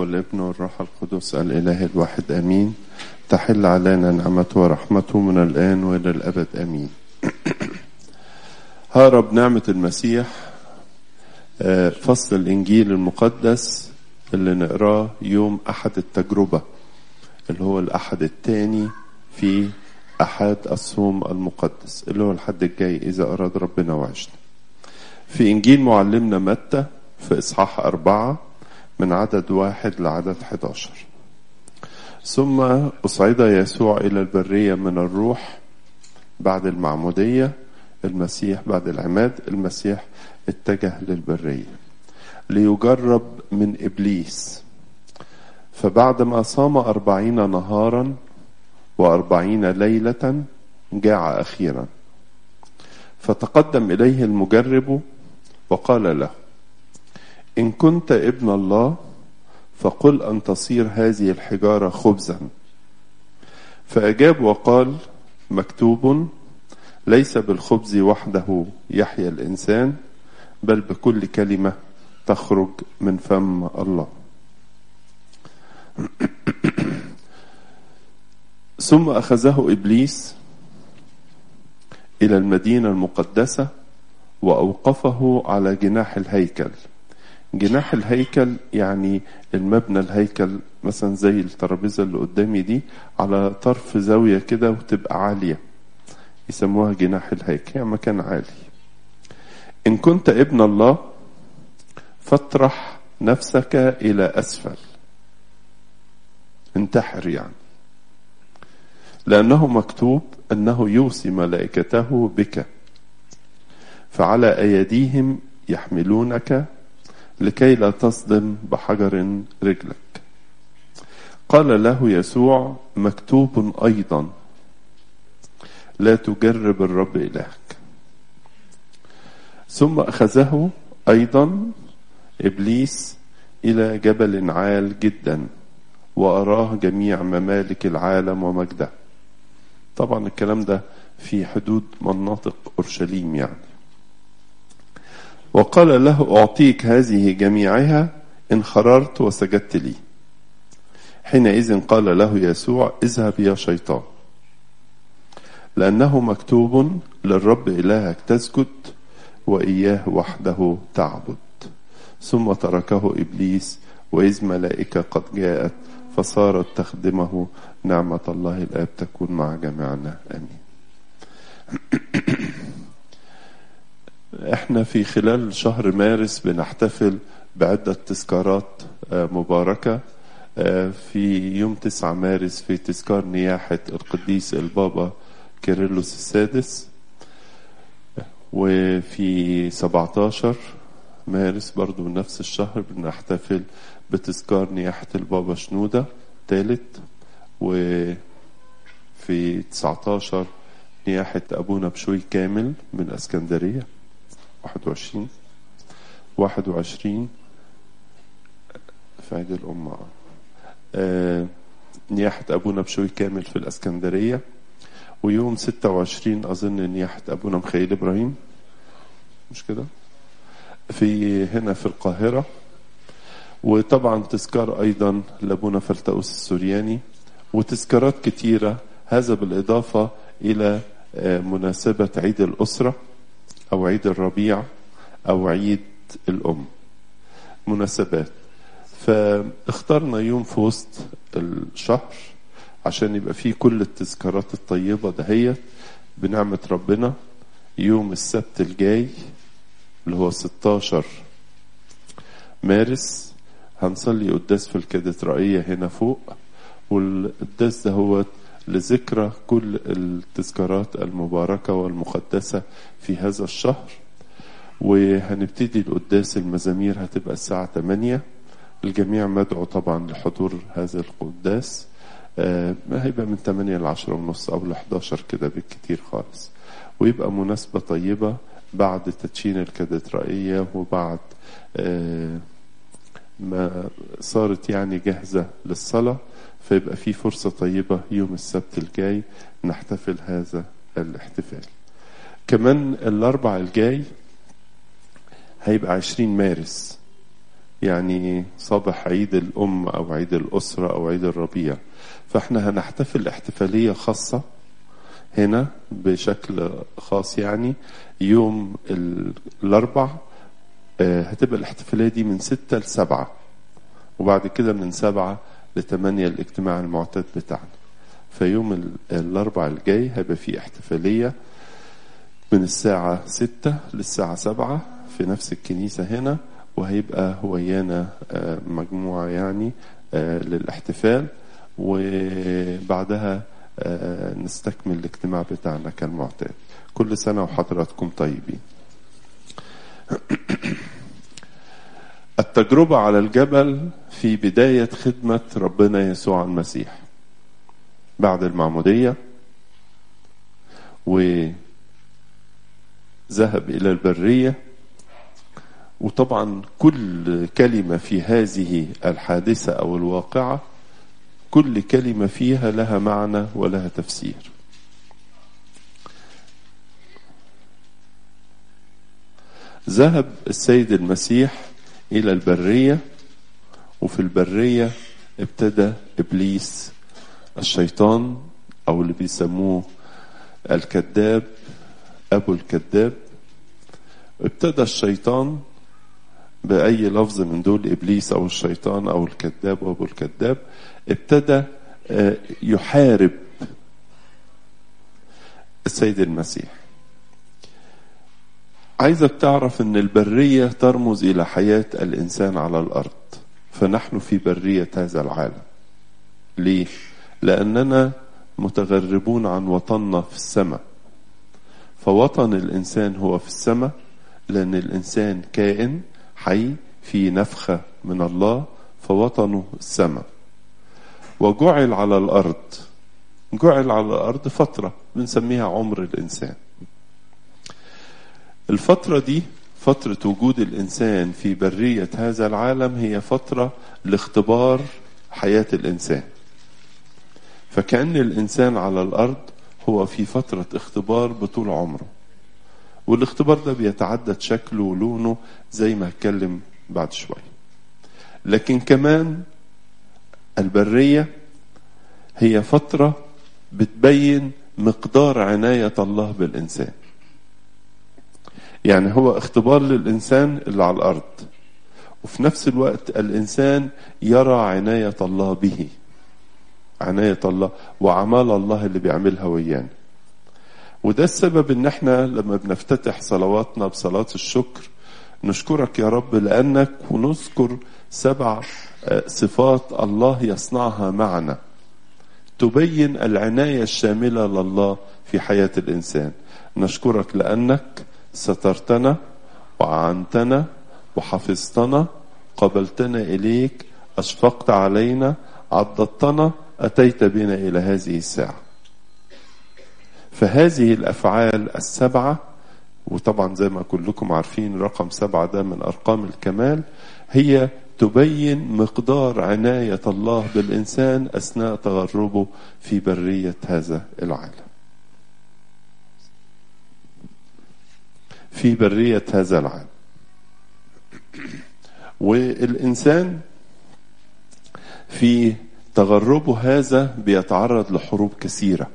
والابن والروح القدس الإله الواحد أمين تحل علينا نعمته ورحمته من الآن وإلى الأبد أمين هرب نعمة المسيح فصل الإنجيل المقدس اللي نقراه يوم أحد التجربة اللي هو الأحد الثاني في أحد الصوم المقدس اللي هو الحد الجاي إذا أراد ربنا وعشنا في إنجيل معلمنا متى في إصحاح أربعة من عدد واحد لعدد 11 ثم أصعد يسوع إلى البرية من الروح بعد المعمودية المسيح بعد العماد المسيح اتجه للبرية ليجرب من إبليس فبعدما صام أربعين نهارا وأربعين ليلة جاع أخيرا فتقدم إليه المجرب وقال له إن كنت ابن الله فقل أن تصير هذه الحجارة خبزا فأجاب وقال مكتوب ليس بالخبز وحده يحيا الإنسان بل بكل كلمة تخرج من فم الله ثم أخذه إبليس إلى المدينة المقدسة وأوقفه على جناح الهيكل جناح الهيكل يعني المبنى الهيكل مثلا زي الترابيزة اللي قدامي دي على طرف زاوية كده وتبقى عالية يسموها جناح الهيكل يعني مكان عالي إن كنت ابن الله فاطرح نفسك إلى أسفل انتحر يعني لأنه مكتوب أنه يوصي ملائكته بك فعلى أيديهم يحملونك لكي لا تصدم بحجر رجلك قال له يسوع مكتوب أيضا لا تجرب الرب إلهك ثم أخذه أيضا إبليس إلى جبل عال جدا وأراه جميع ممالك العالم ومجده طبعا الكلام ده في حدود مناطق أورشليم يعني وقال له أعطيك هذه جميعها إن خررت وسجدت لي حينئذ قال له يسوع اذهب يا شيطان لأنه مكتوب للرب إلهك تسجد وإياه وحده تعبد ثم تركه إبليس وإذ ملائكة قد جاءت فصارت تخدمه نعمة الله الآب تكون مع جميعنا آمين احنا في خلال شهر مارس بنحتفل بعدة تذكارات مباركة في يوم 9 مارس في تذكار نياحة القديس البابا كيرلس السادس وفي 17 مارس برضو من نفس الشهر بنحتفل بتذكار نياحة البابا شنودة ثالث وفي 19 نياحة أبونا بشوي كامل من اسكندرية 21 21 في عيد الأمة آه نياحة أبونا بشوي كامل في الإسكندرية ويوم 26 أظن نياحة أبونا مخيل إبراهيم مش كده في هنا في القاهرة وطبعا تذكار أيضا لأبونا فلتأوس السورياني وتذكارات كتيرة هذا بالإضافة إلى مناسبة عيد الأسرة أو عيد الربيع أو عيد الأم مناسبات فاخترنا يوم في وسط الشهر عشان يبقى فيه كل التذكارات الطيبة دهيت بنعمة ربنا يوم السبت الجاي اللي هو 16 مارس هنصلي قداس في الكاتدرائية هنا فوق والقداس ده هو لذكرى كل التذكارات المباركة والمقدسة في هذا الشهر وهنبتدي القداس المزامير هتبقى الساعة 8 الجميع مدعو طبعا لحضور هذا القداس آه هيبقى من 8 ل 10 ونص أو ل 11 كده بالكتير خالص ويبقى مناسبة طيبة بعد تدشين الكاتدرائية وبعد آه ما صارت يعني جاهزة للصلاة فيبقى في فرصة طيبة يوم السبت الجاي نحتفل هذا الاحتفال كمان الأربع الجاي هيبقى عشرين مارس يعني صباح عيد الأم أو عيد الأسرة أو عيد الربيع فاحنا هنحتفل احتفالية خاصة هنا بشكل خاص يعني يوم الأربع هتبقى الاحتفالية دي من ستة لسبعة وبعد كده من سبعة لثمانية الاجتماع المعتاد بتاعنا فيوم الأربع الجاي هيبقى فيه احتفالية من الساعة ستة للساعة سبعة في نفس الكنيسة هنا وهيبقى هويانا مجموعة يعني للاحتفال وبعدها نستكمل الاجتماع بتاعنا كالمعتاد كل سنة وحضراتكم طيبين التجربة على الجبل في بداية خدمة ربنا يسوع المسيح بعد المعمودية وذهب إلى البرية وطبعا كل كلمة في هذه الحادثة أو الواقعة كل كلمة فيها لها معنى ولها تفسير ذهب السيد المسيح إلى البرية وفي البرية ابتدى إبليس الشيطان أو اللي بيسموه الكذاب أبو الكذاب ابتدى الشيطان بأي لفظ من دول إبليس أو الشيطان أو الكذاب أو أبو الكذاب ابتدى يحارب السيد المسيح عايزك تعرف ان البرية ترمز الى حياة الانسان على الارض فنحن في برية هذا العالم ليه لاننا متغربون عن وطننا في السماء فوطن الانسان هو في السماء لان الانسان كائن حي في نفخة من الله فوطنه السماء وجعل على الارض جعل على الارض فترة بنسميها عمر الانسان الفترة دي فترة وجود الإنسان في برية هذا العالم هي فترة لاختبار حياة الإنسان فكأن الإنسان على الأرض هو في فترة اختبار بطول عمره والاختبار ده بيتعدد شكله ولونه زي ما هتكلم بعد شوية لكن كمان البرية هي فترة بتبين مقدار عناية الله بالإنسان يعني هو اختبار للإنسان اللي على الأرض وفي نفس الوقت الإنسان يرى عناية الله به عناية الله وأعمال الله اللي بيعملها ويانا وده السبب ان احنا لما بنفتتح صلواتنا بصلاة الشكر نشكرك يا رب لأنك ونذكر سبع صفات الله يصنعها معنا تبين العناية الشاملة لله في حياة الإنسان نشكرك لأنك سترتنا وعنتنا وحفظتنا قبلتنا إليك أشفقت علينا عضدتنا أتيت بنا إلى هذه الساعة فهذه الأفعال السبعة وطبعا زي ما كلكم عارفين رقم سبعة ده من أرقام الكمال هي تبين مقدار عناية الله بالإنسان أثناء تغربه في برية هذا العالم في برية هذا العالم والإنسان في تغربه هذا بيتعرض لحروب كثيرة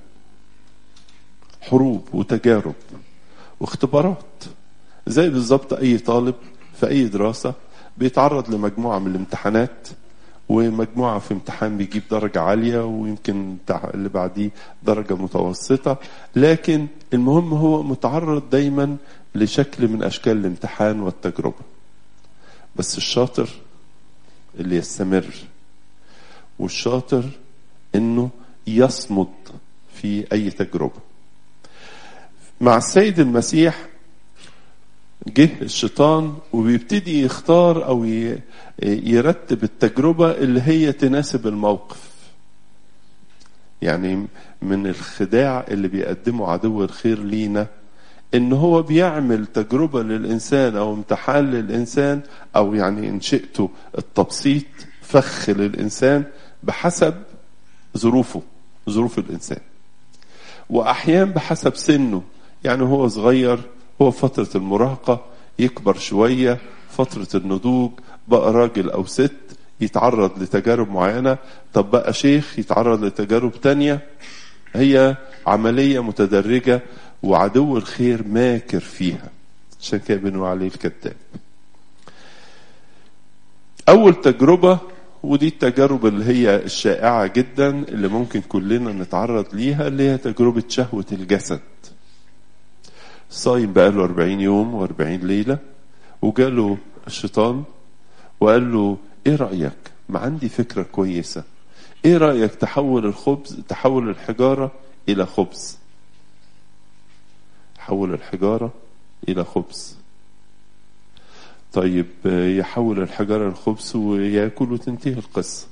حروب وتجارب واختبارات زي بالظبط أي طالب في أي دراسة بيتعرض لمجموعة من الامتحانات ومجموعة في امتحان بيجيب درجة عالية ويمكن اللي بعديه درجة متوسطة لكن المهم هو متعرض دايما لشكل من أشكال الامتحان والتجربة بس الشاطر اللي يستمر والشاطر انه يصمد في اي تجربه مع السيد المسيح جه الشيطان وبيبتدي يختار او يرتب التجربه اللي هي تناسب الموقف يعني من الخداع اللي بيقدمه عدو الخير لينا ان هو بيعمل تجربه للانسان او امتحان للانسان او يعني ان شئته التبسيط فخ للانسان بحسب ظروفه ظروف الانسان واحيان بحسب سنه يعني هو صغير هو فتره المراهقه يكبر شويه فتره النضوج بقى راجل او ست يتعرض لتجارب معينة طب بقى شيخ يتعرض لتجارب تانية هي عملية متدرجة وعدو الخير ماكر فيها عشان كده بنقول عليه الكذاب أول تجربة ودي التجارب اللي هي الشائعة جدا اللي ممكن كلنا نتعرض ليها اللي هي تجربة شهوة الجسد صايم بقاله 40 يوم و40 ليلة وجاله الشيطان وقال له ايه رأيك ما عندي فكرة كويسة ايه رأيك تحول الخبز تحول الحجارة الى خبز حول الحجارة الى خبز طيب يحول الحجارة لخبز وياكل وتنتهي القصة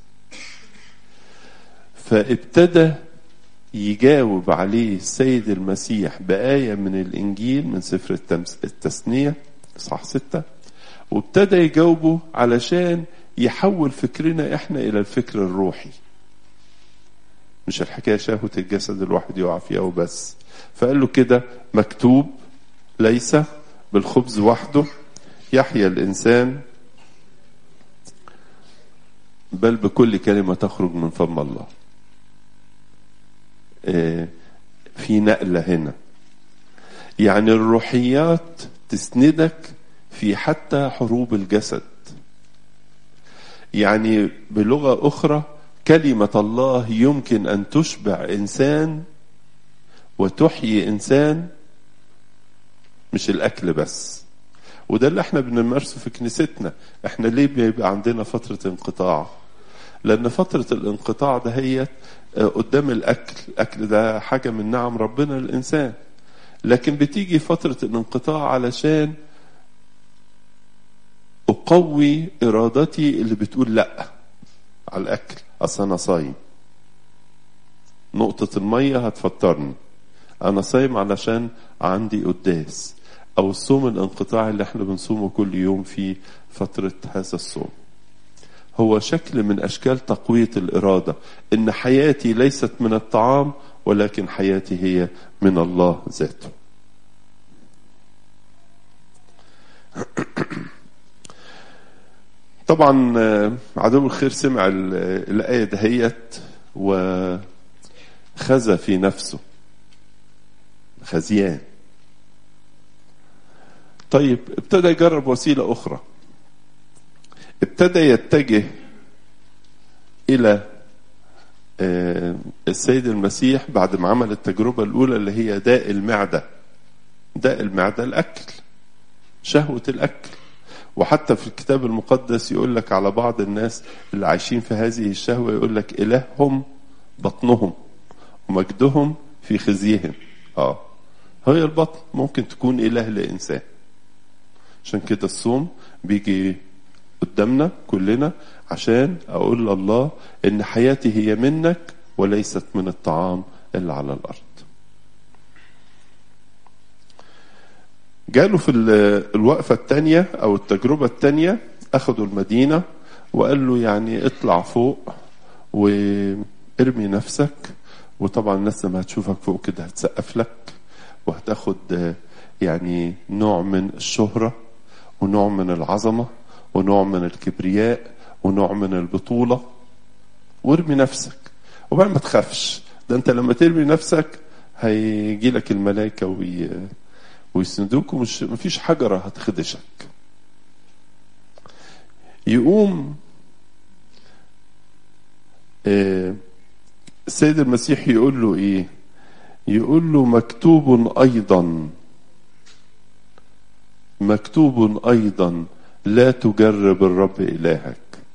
فابتدى يجاوب عليه السيد المسيح بآية من الإنجيل من سفر التثنية إصحاح ستة وابتدى يجاوبه علشان يحول فكرنا احنا إلى الفكر الروحي مش الحكاية شهوة الجسد الواحد يقع فيها وبس فقال له كده مكتوب ليس بالخبز وحده يحيا الإنسان بل بكل كلمة تخرج من فم الله في نقلة هنا يعني الروحيات تسندك في حتى حروب الجسد يعني بلغة أخرى كلمة الله يمكن أن تشبع إنسان وتحيي إنسان مش الأكل بس وده اللي احنا بنمارسه في كنيستنا احنا ليه بيبقى عندنا فترة انقطاع لأن فترة الانقطاع ده هي قدام الأكل الأكل ده حاجة من نعم ربنا للإنسان لكن بتيجي فترة الانقطاع علشان أقوي إرادتي اللي بتقول لأ على الأكل أصل أنا صايم نقطة المية هتفطرني أنا صايم علشان عندي قداس أو الصوم الانقطاعي اللي احنا بنصومه كل يوم في فترة هذا الصوم هو شكل من أشكال تقوية الإرادة إن حياتي ليست من الطعام ولكن حياتي هي من الله ذاته طبعا عدو الخير سمع الآية دهيت وخزى في نفسه خزيان طيب ابتدى يجرب وسيلة أخرى ابتدى يتجه إلى السيد المسيح بعد ما عمل التجربة الأولى اللي هي داء المعدة داء المعدة الأكل شهوة الأكل وحتى في الكتاب المقدس يقول لك على بعض الناس اللي عايشين في هذه الشهوة يقول لك إلههم بطنهم ومجدهم في خزيهم اه هي البطن ممكن تكون إله لإنسان عشان كده الصوم بيجي قدامنا كلنا عشان أقول لله إن حياتي هي منك وليست من الطعام اللي على الأرض جاله في الوقفة الثانية أو التجربة الثانية أخذوا المدينة وقال له يعني اطلع فوق وارمي نفسك وطبعا الناس لما هتشوفك فوق كده هتسقف لك وهتاخد يعني نوع من الشهرة ونوع من العظمة ونوع من الكبرياء ونوع من البطولة وارمي نفسك وبعدين ما تخافش ده انت لما ترمي نفسك هيجي لك الملائكة وي... ويسندوك ومش مفيش حجرة هتخدشك يقوم آه السيد المسيح يقول له ايه يقول له مكتوب ايضا مكتوب ايضا لا تجرب الرب الهك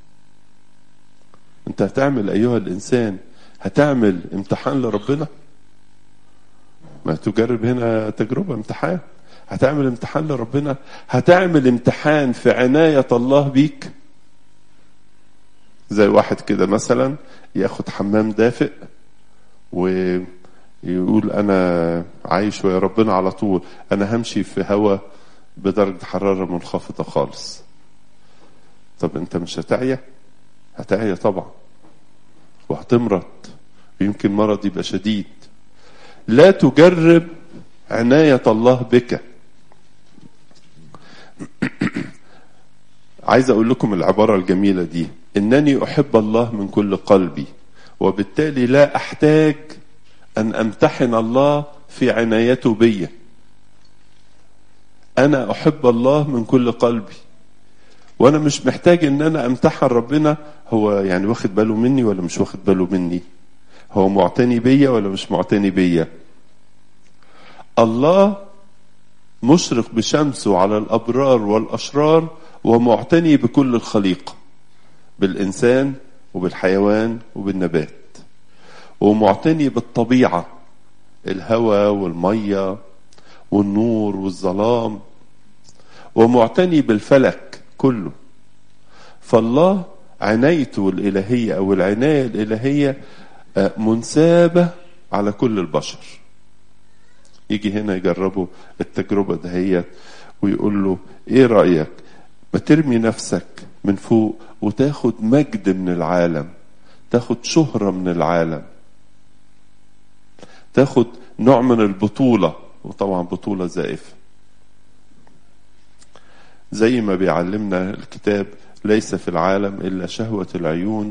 انت هتعمل ايها الانسان هتعمل امتحان لربنا ما تجرب هنا تجربة امتحان هتعمل امتحان لربنا هتعمل امتحان في عناية الله بيك زي واحد كده مثلا ياخد حمام دافئ ويقول انا عايش ويا ربنا على طول انا همشي في هواء بدرجة حرارة منخفضة خالص طب انت مش هتعيا هتعيا طبعا وهتمرض ويمكن مرض يبقى شديد لا تجرب عناية الله بك عايز اقول لكم العبارة الجميلة دي انني احب الله من كل قلبي وبالتالي لا احتاج ان امتحن الله في عنايته بي انا احب الله من كل قلبي وانا مش محتاج ان انا امتحن ربنا هو يعني واخد باله مني ولا مش واخد باله مني هو معتني بيا ولا مش معتني بيا الله مشرق بشمسه على الابرار والاشرار ومعتني بكل الخليقه بالانسان وبالحيوان وبالنبات ومعتني بالطبيعه الهواء والميه والنور والظلام ومعتني بالفلك كله فالله عنايته الالهيه او العنايه الالهيه منسابه على كل البشر يجي هنا يجربوا التجربه دهيت ويقول له ايه رايك ما ترمي نفسك من فوق وتاخد مجد من العالم تاخد شهره من العالم تاخد نوع من البطوله وطبعا بطوله زائفه زي ما بيعلمنا الكتاب ليس في العالم الا شهوه العيون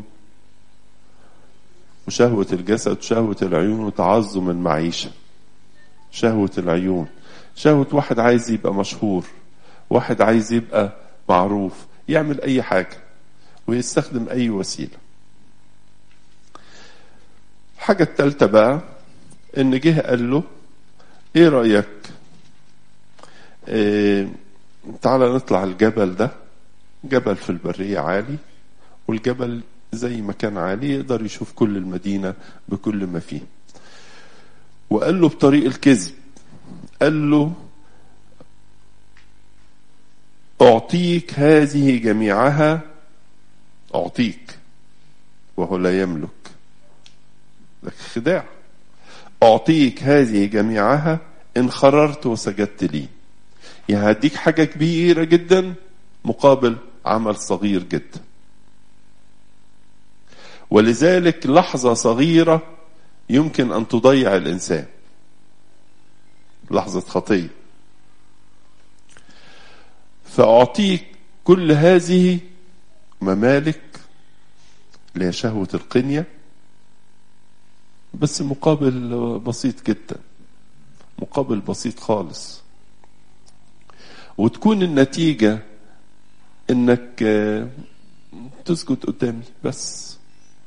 وشهوه الجسد وشهوه العيون وتعظم المعيشه شهوه العيون شهوه واحد عايز يبقى مشهور واحد عايز يبقى معروف يعمل اي حاجه ويستخدم اي وسيله الحاجه الثالثه بقى ان جه قال له ايه رايك إيه تعالى نطلع الجبل ده جبل في البرية عالي والجبل زي ما كان عالي يقدر يشوف كل المدينة بكل ما فيه وقال له بطريق الكذب قال له أعطيك هذه جميعها أعطيك وهو لا يملك لك خداع أعطيك هذه جميعها إن خررت وسجدت لي يعني هديك حاجة كبيرة جدا مقابل عمل صغير جدا ولذلك لحظة صغيرة يمكن أن تضيع الإنسان لحظة خطية فأعطيك كل هذه ممالك اللي هي شهوة القنية بس مقابل بسيط جدا مقابل بسيط خالص وتكون النتيجة انك تسكت قدامي بس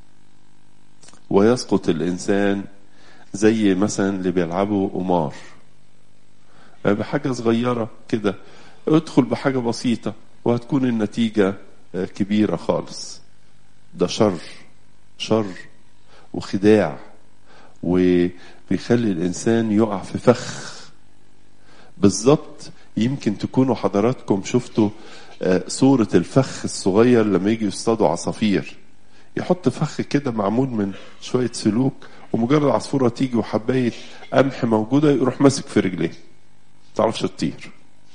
ويسقط الانسان زي مثلا اللي بيلعبوا قمار بحاجة صغيرة كده ادخل بحاجة بسيطة وهتكون النتيجة كبيرة خالص ده شر شر وخداع وبيخلي الإنسان يقع في فخ بالظبط يمكن تكونوا حضراتكم شفتوا صورة الفخ الصغير لما يجي يصطادوا عصافير يحط فخ كده معمول من شوية سلوك ومجرد عصفورة تيجي وحباية قمح موجودة يروح ماسك في رجليه تعرفش تطير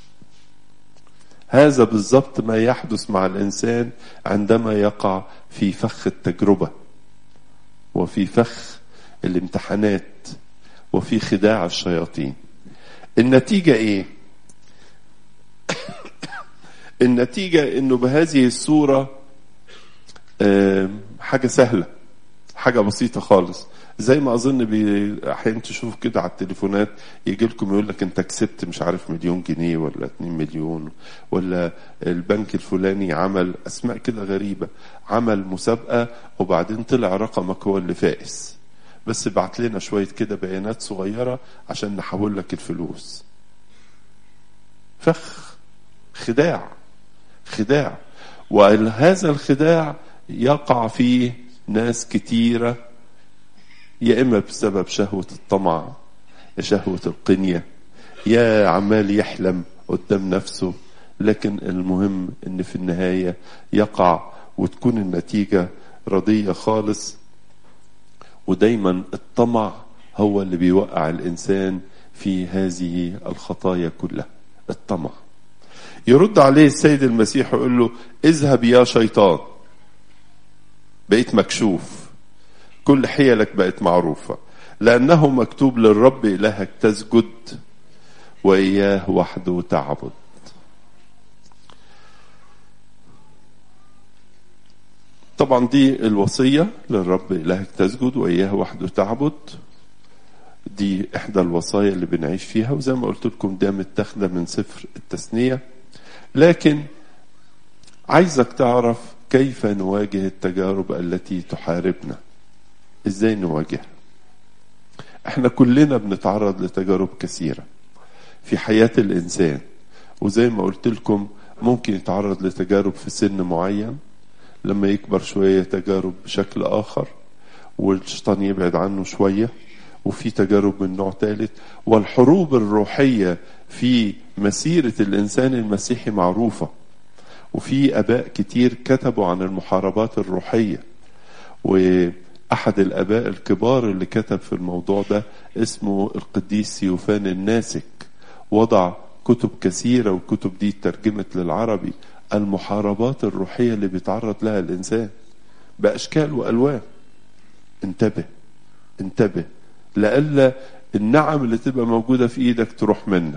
هذا بالضبط ما يحدث مع الإنسان عندما يقع في فخ التجربة وفي فخ الامتحانات وفي خداع الشياطين النتيجة ايه النتيجة انه بهذه الصورة حاجة سهلة حاجة بسيطة خالص زي ما اظن احيانا تشوف كده على التليفونات يجي لكم يقول لك انت كسبت مش عارف مليون جنيه ولا 2 مليون ولا البنك الفلاني عمل اسماء كده غريبه عمل مسابقه وبعدين طلع رقمك هو اللي فائز بس بعت لنا شويه كده بيانات صغيره عشان نحول لك الفلوس فخ خداع خداع وهذا الخداع يقع فيه ناس كتيره يا اما بسبب شهوه الطمع يا شهوه القنيه يا عمال يحلم قدام نفسه لكن المهم ان في النهايه يقع وتكون النتيجه رضيه خالص ودايما الطمع هو اللي بيوقع الانسان في هذه الخطايا كلها الطمع يرد عليه السيد المسيح ويقول له اذهب يا شيطان بقيت مكشوف كل حيلك بقت معروفة لأنه مكتوب للرب إلهك تسجد وإياه وحده تعبد طبعا دي الوصية للرب إلهك تسجد وإياه وحده تعبد دي إحدى الوصايا اللي بنعيش فيها وزي ما قلت لكم ده متاخدة من سفر التثنية لكن عايزك تعرف كيف نواجه التجارب التي تحاربنا ازاي نواجهها احنا كلنا بنتعرض لتجارب كثيرة في حياة الإنسان وزي ما قلت لكم ممكن يتعرض لتجارب في سن معين لما يكبر شوية تجارب بشكل آخر والشيطان يبعد عنه شوية وفي تجارب من نوع ثالث والحروب الروحية في مسيرة الإنسان المسيحي معروفة وفي آباء كتير كتبوا عن المحاربات الروحية وأحد الآباء الكبار اللي كتب في الموضوع ده اسمه القديس سيوفان الناسك وضع كتب كثيرة والكتب دي ترجمت للعربي المحاربات الروحية اللي بيتعرض لها الإنسان بأشكال وألوان انتبه انتبه لألا النعم اللي تبقى موجودة في إيدك تروح منك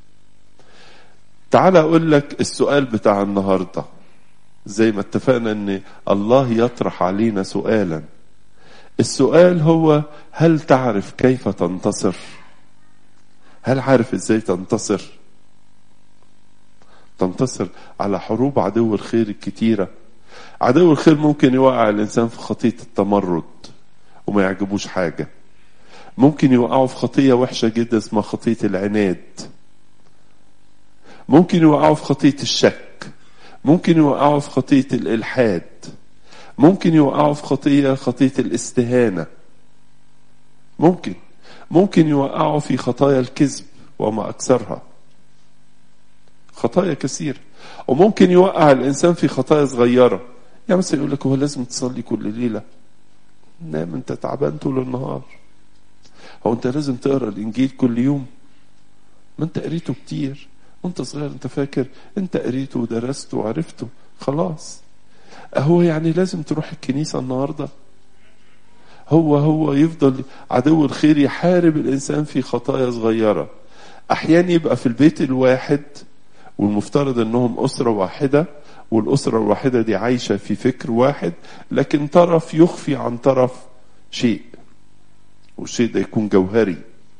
تعال أقول لك السؤال بتاع النهاردة زي ما اتفقنا أن الله يطرح علينا سؤالا السؤال هو هل تعرف كيف تنتصر هل عارف ازاي تنتصر تنتصر على حروب عدو الخير الكتيرة عدو الخير ممكن يوقع الإنسان في خطية التمرد وما يعجبوش حاجة ممكن يوقعه في خطية وحشة جدا اسمها خطية العناد ممكن يوقعه في خطية الشك ممكن يوقعه في خطية الإلحاد ممكن يوقعه في خطية خطية الاستهانة ممكن ممكن يوقعه في خطايا الكذب وما أكثرها خطايا كثيرة وممكن يوقع الإنسان في خطايا صغيرة يعني مثلا يقول لك هو لازم تصلي كل ليلة نام أنت تعبان طول النهار هو أنت لازم تقرأ الإنجيل كل يوم ما أنت قريته كتير وأنت صغير أنت فاكر أنت قريته ودرسته وعرفته خلاص هو يعني لازم تروح الكنيسة النهاردة هو هو يفضل عدو الخير يحارب الإنسان في خطايا صغيرة أحيانا يبقى في البيت الواحد والمفترض أنهم أسرة واحدة والأسرة الواحدة دي عايشة في فكر واحد لكن طرف يخفي عن طرف شيء والشيء ده يكون جوهري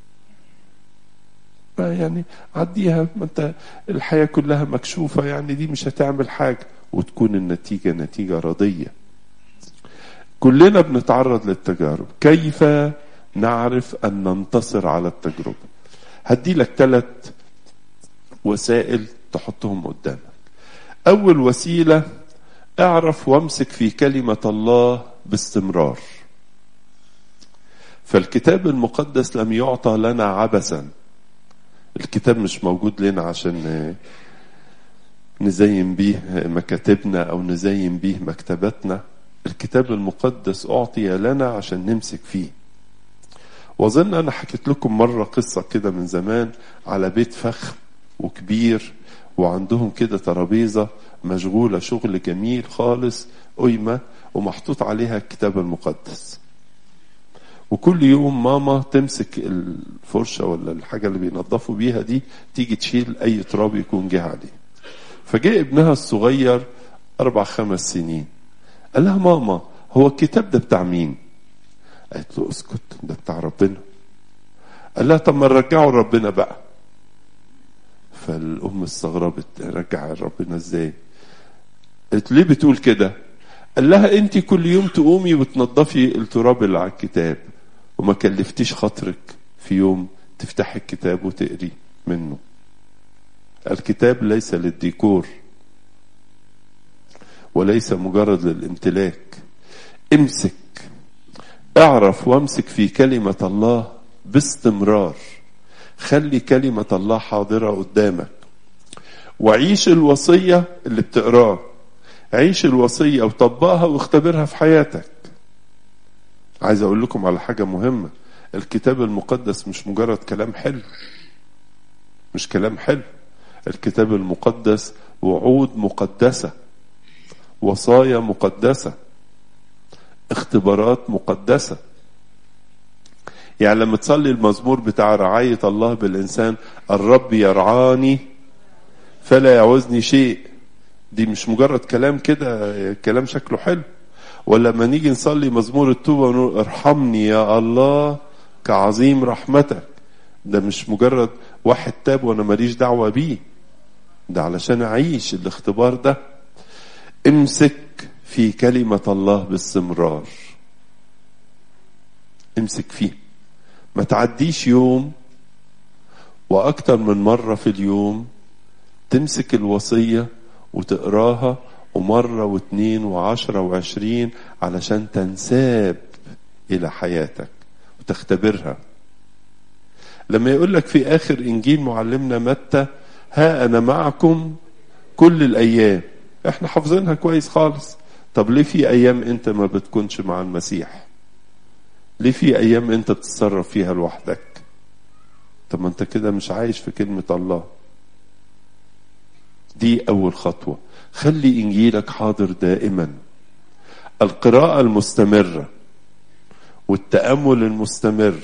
ما يعني عديها ما انت الحياة كلها مكشوفة يعني دي مش هتعمل حاجة وتكون النتيجة نتيجة رضية كلنا بنتعرض للتجارب كيف نعرف أن ننتصر على التجربة هدي لك ثلاث وسائل تحطهم قدامك أول وسيلة اعرف وامسك في كلمة الله باستمرار فالكتاب المقدس لم يعطى لنا عبثا الكتاب مش موجود لنا عشان نزين بيه مكاتبنا أو نزين بيه مكتباتنا الكتاب المقدس أعطي لنا عشان نمسك فيه وظن أنا حكيت لكم مرة قصة كده من زمان على بيت فخم وكبير وعندهم كده ترابيزة مشغولة شغل جميل خالص قيمة ومحطوط عليها الكتاب المقدس وكل يوم ماما تمسك الفرشة ولا الحاجة اللي بينظفوا بيها دي تيجي تشيل أي تراب يكون جه عليه فجاء ابنها الصغير أربع خمس سنين قال لها ماما هو الكتاب ده بتاع مين؟ قالت له اسكت ده بتاع ربنا قال لها طب ما نرجعه لربنا بقى فالأم استغربت رجع ربنا ازاي؟ قالت ليه بتقول كده؟ قال لها انت كل يوم تقومي وتنظفي التراب اللي على الكتاب وما كلفتيش خاطرك في يوم تفتحي الكتاب وتقري منه الكتاب ليس للديكور وليس مجرد للامتلاك امسك اعرف وامسك في كلمة الله باستمرار خلي كلمة الله حاضرة قدامك وعيش الوصية اللي بتقراه عيش الوصية وطبقها واختبرها في حياتك عايز اقول لكم على حاجة مهمة الكتاب المقدس مش مجرد كلام حلو مش كلام حلو الكتاب المقدس وعود مقدسة وصايا مقدسة اختبارات مقدسة يعني لما تصلي المزمور بتاع رعاية الله بالإنسان الرب يرعاني فلا يعوزني شيء دي مش مجرد كلام كده كلام شكله حلو ولما نيجي نصلي مزمور التوبة ونقول ارحمني يا الله كعظيم رحمتك ده مش مجرد واحد تاب وانا ماليش دعوة بيه ده علشان اعيش الاختبار ده امسك في كلمة الله باستمرار امسك فيه ما تعديش يوم واكتر من مرة في اليوم تمسك الوصية وتقراها ومرة واثنين وعشرة وعشرين علشان تنساب إلى حياتك وتختبرها لما يقول لك في آخر إنجيل معلمنا متى ها أنا معكم كل الأيام احنا حافظينها كويس خالص طب ليه في أيام أنت ما بتكونش مع المسيح ليه في أيام أنت بتتصرف فيها لوحدك طب ما أنت كده مش عايش في كلمة الله دي أول خطوة خلي إنجيلك حاضر دائما القراءة المستمرة والتأمل المستمر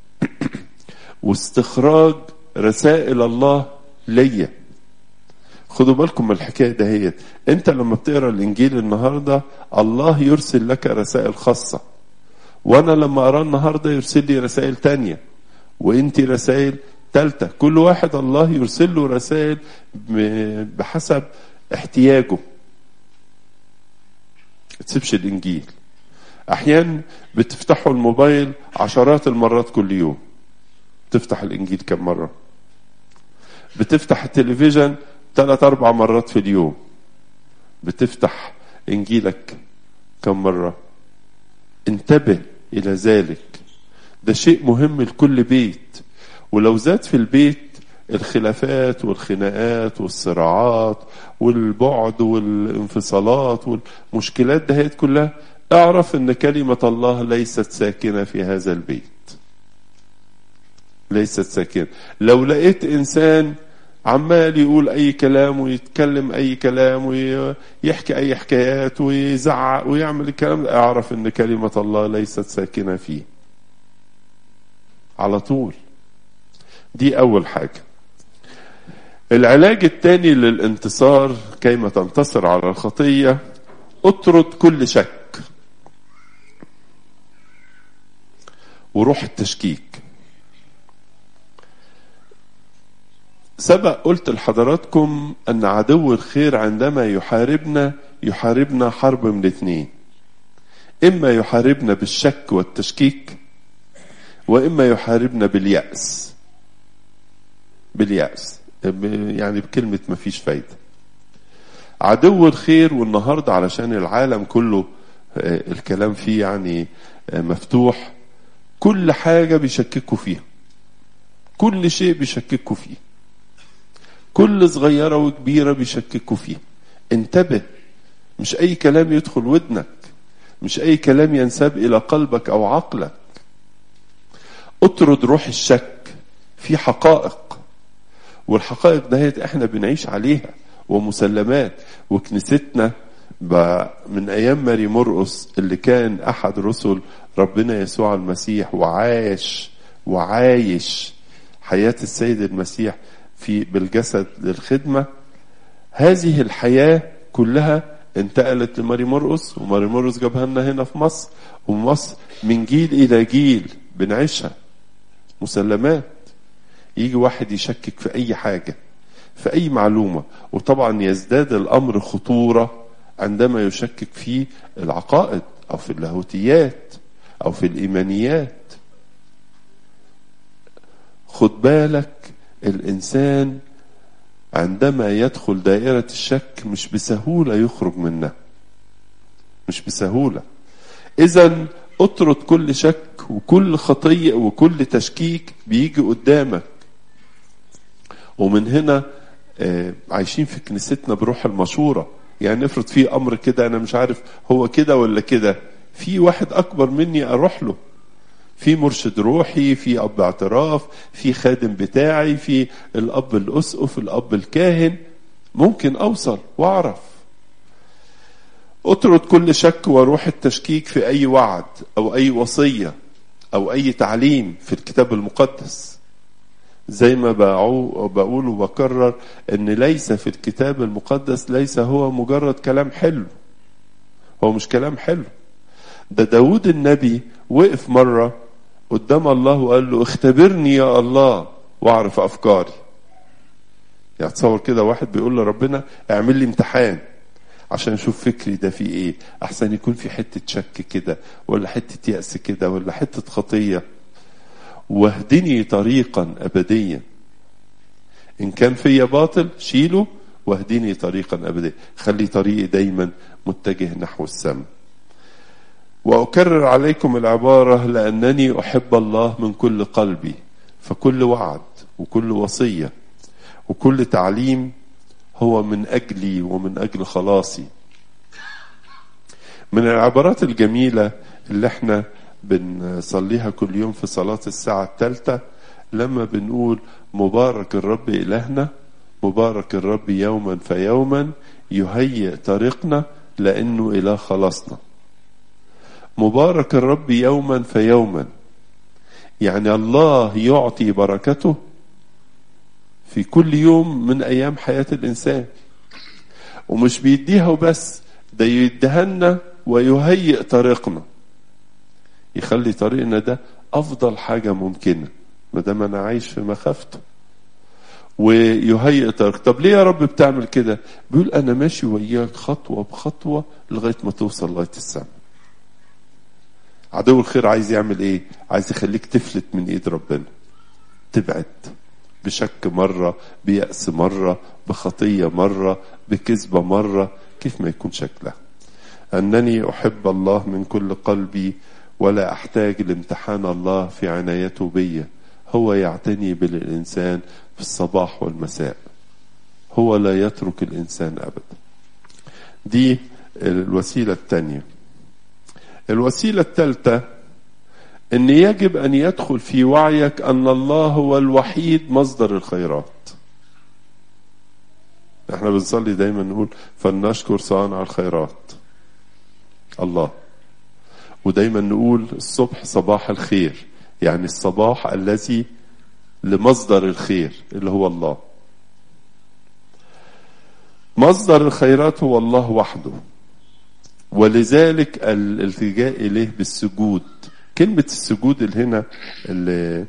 واستخراج رسائل الله ليا خدوا بالكم من الحكاية دهيت انت لما بتقرا الانجيل النهاردة الله يرسل لك رسائل خاصة وانا لما اراه النهاردة يرسل لي رسائل تانية وانت رسائل تالتة كل واحد الله يرسل له رسائل بحسب احتياجه تسيبش الانجيل احيانا بتفتحوا الموبايل عشرات المرات كل يوم تفتح الانجيل كم مره بتفتح التلفزيون ثلاث اربع مرات في اليوم بتفتح انجيلك كم مره انتبه الى ذلك ده شيء مهم لكل بيت ولو زاد في البيت الخلافات والخناقات والصراعات والبعد والانفصالات والمشكلات دهيت كلها اعرف ان كلمة الله ليست ساكنة في هذا البيت ليست ساكنة لو لقيت انسان عمال يقول اي كلام ويتكلم اي كلام ويحكي اي حكايات ويزعق ويعمل الكلام ده اعرف ان كلمة الله ليست ساكنة فيه على طول دي اول حاجه العلاج الثاني للانتصار كيما تنتصر على الخطيه اطرد كل شك وروح التشكيك سبق قلت لحضراتكم ان عدو الخير عندما يحاربنا يحاربنا حرب من اثنين اما يحاربنا بالشك والتشكيك واما يحاربنا بالياس بالياس يعني بكلمه ما فيش فايده عدو الخير والنهارده علشان العالم كله الكلام فيه يعني مفتوح كل حاجه بيشككوا فيها كل شيء بيشككوا فيه كل صغيره وكبيره بيشككوا فيه انتبه مش اي كلام يدخل ودنك مش اي كلام ينساب الى قلبك او عقلك اطرد روح الشك في حقائق والحقائق دهيت احنا بنعيش عليها ومسلمات وكنيستنا من ايام ماري مرقس اللي كان احد رسل ربنا يسوع المسيح وعاش وعايش حياة السيد المسيح في بالجسد للخدمة هذه الحياة كلها انتقلت لماري مرقس وماري مرقس جابها لنا هنا في مصر ومصر من جيل إلى جيل بنعيشها مسلمات يجي واحد يشكك في أي حاجة في أي معلومة وطبعا يزداد الأمر خطورة عندما يشكك في العقائد أو في اللاهوتيات أو في الإيمانيات خد بالك الإنسان عندما يدخل دائرة الشك مش بسهولة يخرج منها مش بسهولة إذا اطرد كل شك وكل خطية وكل تشكيك بيجي قدامك ومن هنا آه عايشين في كنيستنا بروح المشورة يعني نفرض في أمر كده أنا مش عارف هو كده ولا كده في واحد أكبر مني أروح له في مرشد روحي في أب اعتراف في خادم بتاعي في الأب الأسقف الأب الكاهن ممكن أوصل وأعرف اطرد كل شك وروح التشكيك في أي وعد أو أي وصية أو أي تعليم في الكتاب المقدس زي ما بقول وبكرر ان ليس في الكتاب المقدس ليس هو مجرد كلام حلو هو مش كلام حلو ده داود النبي وقف مرة قدام الله وقال له اختبرني يا الله واعرف افكاري يعني تصور كده واحد بيقول لربنا اعمل لي امتحان عشان اشوف فكري ده فيه ايه احسن يكون في حتة شك كده ولا حتة يأس كده ولا حتة خطية واهدني طريقا ابديا ان كان فيا باطل شيله واهدني طريقا ابديا خلي طريقي دايما متجه نحو السماء واكرر عليكم العباره لانني احب الله من كل قلبي فكل وعد وكل وصيه وكل تعليم هو من اجلي ومن اجل خلاصي من العبارات الجميله اللي احنا بنصليها كل يوم في صلاه الساعه الثالثه لما بنقول مبارك الرب الهنا مبارك الرب يوما فيوما يهيئ طريقنا لانه اله خلاصنا مبارك الرب يوما فيوما يعني الله يعطي بركته في كل يوم من ايام حياه الانسان ومش بيديها وبس ده يديها لنا ويهيئ طريقنا يخلي طريقنا ده افضل حاجه ممكنه ما دام انا عايش في مخافته ويهيئ طريق طب ليه يا رب بتعمل كده بيقول انا ماشي وياك خطوه بخطوه لغايه ما توصل لغايه السماء عدو الخير عايز يعمل ايه عايز يخليك تفلت من ايد ربنا تبعد بشك مرة بيأس مرة بخطية مرة بكذبة مرة كيف ما يكون شكلها أنني أحب الله من كل قلبي ولا أحتاج لامتحان الله في عنايته بي هو يعتني بالإنسان في الصباح والمساء هو لا يترك الإنسان أبدا دي الوسيلة الثانية الوسيلة الثالثة ان يجب ان يدخل في وعيك ان الله هو الوحيد مصدر الخيرات احنا بنصلي دايما نقول فلنشكر صانع الخيرات الله ودايما نقول الصبح صباح الخير يعني الصباح الذي لمصدر الخير اللي هو الله مصدر الخيرات هو الله وحده ولذلك الالتجاء اليه بالسجود كلمة السجود اللي هنا اللي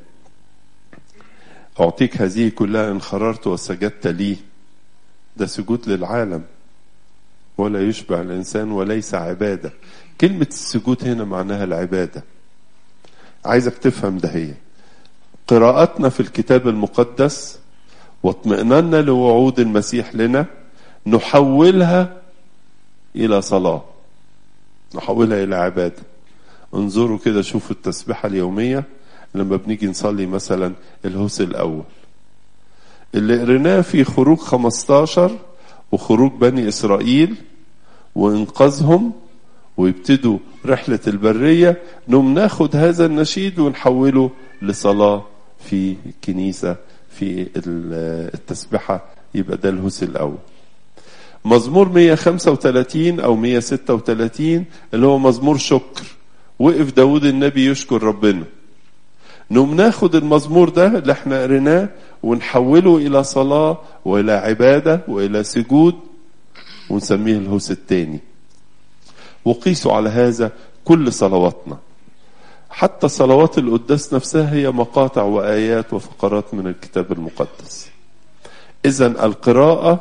أعطيك هذه كلها إن خررت وسجدت لي ده سجود للعالم ولا يشبع الإنسان وليس عبادة كلمة السجود هنا معناها العبادة عايزك تفهم ده هي قراءتنا في الكتاب المقدس واطمئننا لوعود المسيح لنا نحولها إلى صلاة نحولها إلى عبادة انظروا كده شوفوا التسبيحة اليومية لما بنيجي نصلي مثلا الهوس الأول اللي قريناه في خروج 15 وخروج بني إسرائيل وإنقاذهم ويبتدوا رحلة البرية نقوم ناخد هذا النشيد ونحوله لصلاة في الكنيسة في التسبحة يبقى ده الهوس الأول مزمور 135 أو 136 اللي هو مزمور شكر وقف داود النبي يشكر ربنا نقوم ناخد المزمور ده اللي احنا قريناه ونحوله الى صلاة والى عبادة والى سجود ونسميه الهوس التاني وقيسوا على هذا كل صلواتنا حتى صلوات القداس نفسها هي مقاطع وآيات وفقرات من الكتاب المقدس إذا القراءة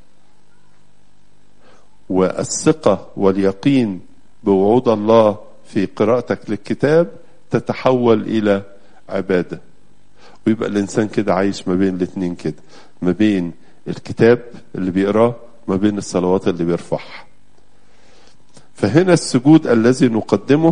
والثقة واليقين بوعود الله في قراءتك للكتاب تتحول إلى عبادة ويبقى الإنسان كده عايش ما بين الاتنين كده ما بين الكتاب اللي بيقراه ما بين الصلوات اللي بيرفعها فهنا السجود الذي نقدمه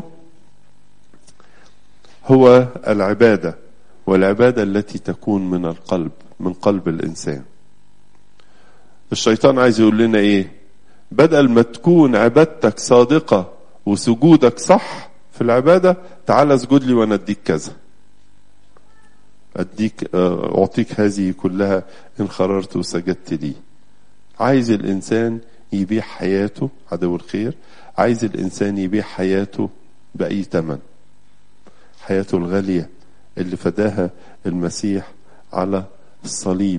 هو العبادة والعبادة التي تكون من القلب من قلب الإنسان الشيطان عايز يقول لنا إيه بدل ما تكون عبادتك صادقة وسجودك صح في العبادة تعال اسجد لي وانا اديك كذا اديك اعطيك هذه كلها ان خررت وسجدت لي عايز الانسان يبيع حياته عدو الخير عايز الانسان يبيع حياته باي ثمن حياته الغاليه اللي فداها المسيح على الصليب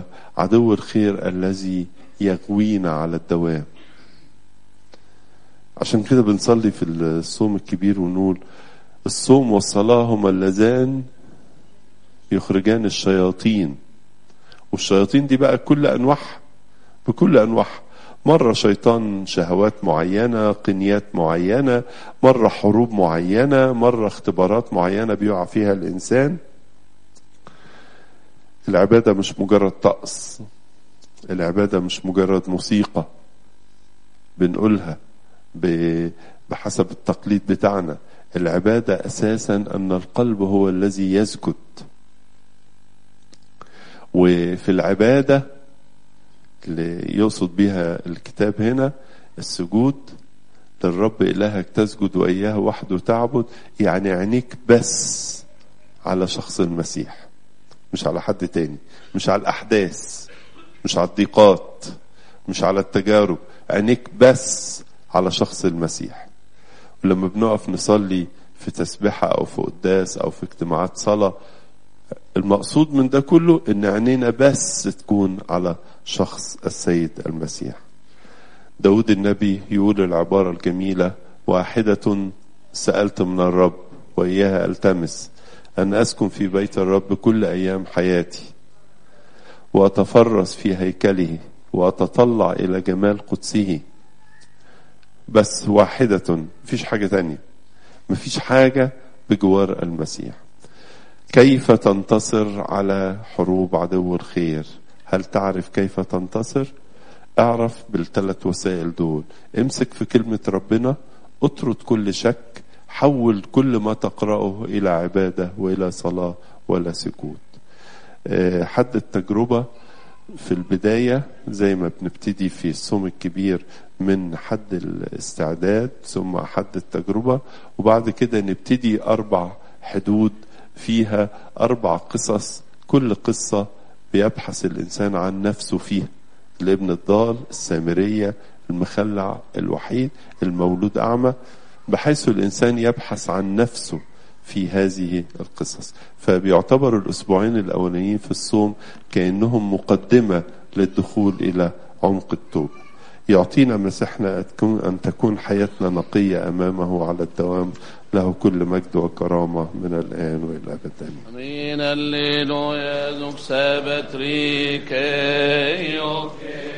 وعدو الخير الذي يغوينا على الدوام عشان كده بنصلي في الصوم الكبير ونقول الصوم والصلاة هما اللذان يخرجان الشياطين والشياطين دي بقى كل أنواعها بكل أنواعها مرة شيطان شهوات معينة قنيات معينة مرة حروب معينة مرة اختبارات معينة بيقع فيها الإنسان العبادة مش مجرد طقس العبادة مش مجرد موسيقى بنقولها بحسب التقليد بتاعنا العبادة أساسا أن القلب هو الذي يسجد وفي العبادة اللي يقصد بها الكتاب هنا السجود للرب إلهك تسجد وإياه وحده تعبد يعني عينيك بس على شخص المسيح مش على حد تاني مش على الأحداث مش على الضيقات مش على التجارب عينيك بس على شخص المسيح ولما بنقف نصلي في تسبحة أو في قداس أو في اجتماعات صلاة المقصود من ده كله إن عينينا بس تكون على شخص السيد المسيح داود النبي يقول العبارة الجميلة واحدة سألت من الرب وإياها ألتمس أن أسكن في بيت الرب كل أيام حياتي وأتفرس في هيكله وأتطلع إلى جمال قدسه بس واحدة مفيش حاجة تانية مفيش حاجة بجوار المسيح كيف تنتصر على حروب عدو الخير هل تعرف كيف تنتصر اعرف بالثلاث وسائل دول امسك في كلمة ربنا اطرد كل شك حول كل ما تقرأه إلى عبادة وإلى صلاة ولا سكوت حد التجربة في البداية زي ما بنبتدي في الصوم الكبير من حد الاستعداد ثم حد التجربة وبعد كده نبتدي أربع حدود فيها أربع قصص كل قصة بيبحث الإنسان عن نفسه فيها الابن الضال السامرية المخلع الوحيد المولود أعمى بحيث الإنسان يبحث عن نفسه في هذه القصص فبيعتبر الأسبوعين الأولانيين في الصوم كأنهم مقدمة للدخول إلى عمق التوبة يعطينا مسيحنا أن تكون حياتنا نقية أمامه على الدوام له كل مجد وكرامة من الآن وإلى الأبد آمين Amin, alleluia, Zug Sabbat, Rike, Joke.